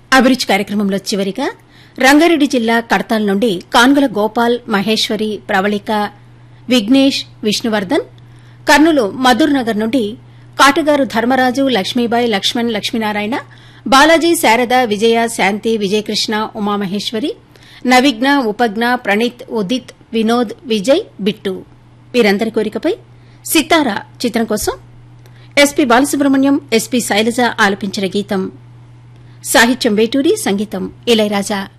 అభిరుచి కార్యక్రమంలో చివరిగా రంగారెడ్డి జిల్లా కడతాల్ నుండి కాన్గుల గోపాల్ మహేశ్వరి ప్రవళిక విఘ్నేష్ విష్ణువర్ధన్ కర్నూలు మధుర్ నగర్ నుండి కాటగారు ధర్మరాజు లక్ష్మీబాయి లక్ష్మణ్ లక్ష్మీనారాయణ బాలాజీ శారద విజయ శాంతి విజయకృష్ణ ఉమామహేశ్వరి నవిఘ్న ఉపజ్ఞ ప్రణీత్ ఉదిత్ వినోద్ విజయ్ బిట్టు వీరందరి కోరికపై సితారా చిత్రం కోసం ఎస్పీ బాలసుబ్రహ్మణ్యం ఎస్పీ శైలజ ఆలపించిన గీతం సాహిత్యం వేటూరి సంగీతం ఇళయరాజా